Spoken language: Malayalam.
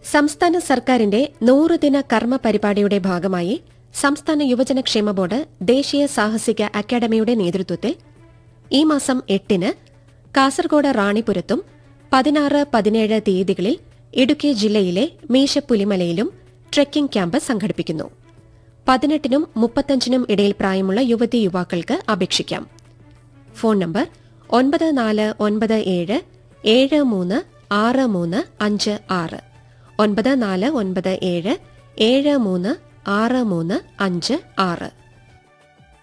സംസ്ഥാന സർക്കാരിന്റെ നൂറ് ദിന കർമ്മ പരിപാടിയുടെ ഭാഗമായി സംസ്ഥാന യുവജനക്ഷേമ ബോർഡ് ദേശീയ സാഹസിക അക്കാദമിയുടെ നേതൃത്വത്തിൽ ഈ മാസം എട്ടിന് കാസർഗോഡ് റാണിപുരത്തും പതിനാറ് പതിനേഴ് തീയതികളിൽ ഇടുക്കി ജില്ലയിലെ മീശപ്പുലിമലയിലും ട്രെക്കിംഗ് ക്യാമ്പ് സംഘടിപ്പിക്കുന്നു പതിനെട്ടിനും മുപ്പത്തഞ്ചിനും ഇടയിൽ പ്രായമുള്ള യുവതി യുവാക്കൾക്ക് അപേക്ഷിക്കാം ഫോൺ നമ്പർ ഒൻപത് നാല് ഒൻപത് ഏഴ് ഏഴ് മൂന്ന് ആറ് മൂന്ന് അഞ്ച് ആറ് ഒൻപത് നാല് ഒൻപത് ഏഴ് ഏഴ് മൂന്ന് ആറ് മൂന്ന് അഞ്ച് ആറ്